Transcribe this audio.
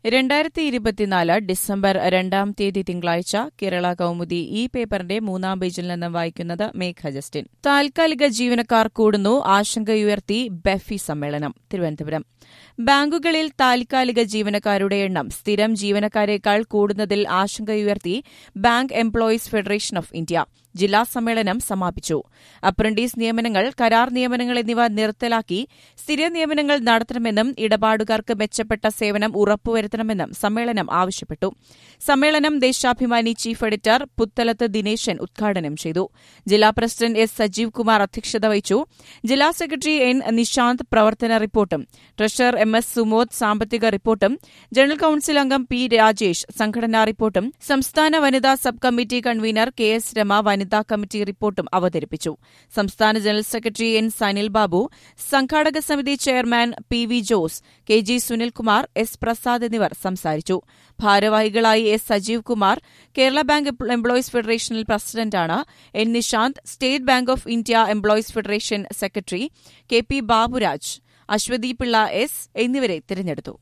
രണ്ടായിരത്തി ഇരുപത്തിനാല് ഡിസംബർ രണ്ടാം തീയതി തിങ്കളാഴ്ച കേരള കൌമുദി ഈ പേപ്പറിന്റെ മൂന്നാം പേജിൽ നിന്ന് വായിക്കുന്നത് മേഘ ജസ്റ്റിൻ താൽക്കാലിക ജീവനക്കാർ കൂടുന്നു ആശങ്കയുയർത്തി ബെഫി സമ്മേളനം തിരുവനന്തപുരം ബാങ്കുകളിൽ താൽക്കാലിക ജീവനക്കാരുടെ എണ്ണം സ്ഥിരം ജീവനക്കാരേക്കാൾ കൂടുന്നതിൽ ആശങ്കയുയർത്തി bank employees federation of India ജില്ലാ സമ്മേളനം സമാപിച്ചു അപ്രന്റീസ് നിയമനങ്ങൾ കരാർ നിയമനങ്ങൾ എന്നിവ നിർത്തലാക്കി സ്ഥിര നിയമനങ്ങൾ നടത്തണമെന്നും ഇടപാടുകാർക്ക് മെച്ചപ്പെട്ട സേവനം ഉറപ്പുവരുത്തണമെന്നും സമ്മേളനം ആവശ്യപ്പെട്ടു സമ്മേളനം ദേശാഭിമാനി ചീഫ് എഡിറ്റർ പുത്തലത്ത് ദിനേശൻ ഉദ്ഘാടനം ചെയ്തു ജില്ലാ പ്രസിഡന്റ് എസ് സജീവ് കുമാർ അധ്യക്ഷത വഹിച്ചു ജില്ലാ സെക്രട്ടറി എൻ നിശാന്ത് പ്രവർത്തന റിപ്പോർട്ടും ട്രഷറർ എം എസ് സുമോദ് സാമ്പത്തിക റിപ്പോർട്ടും ജനറൽ കൌൺസിൽ അംഗം പി രാജേഷ് സംഘടനാ റിപ്പോർട്ടും സംസ്ഥാന വനിതാ sub committee convener K S Rama വനിതാ കമ്മിറ്റി റിപ്പോർട്ടും അവതരിപ്പിച്ചു സംസ്ഥാന general secretary N Sanil Babu സംഘാടക സമിതി chairman P V Jose K G Sunilkumar S Prasad എന്നിവർ സംസാരിച്ചു ഭാരവാഹികളായി S Sajeev Kumar Kerala bank employees ഫെഡറേഷനിൽ പ്രസിഡന്റാണ് N Nishanth state bank of India employees federation secretary K P Baburaj Aswathy Pillai S എന്നിവരെ തിരഞ്ഞെടുത്തു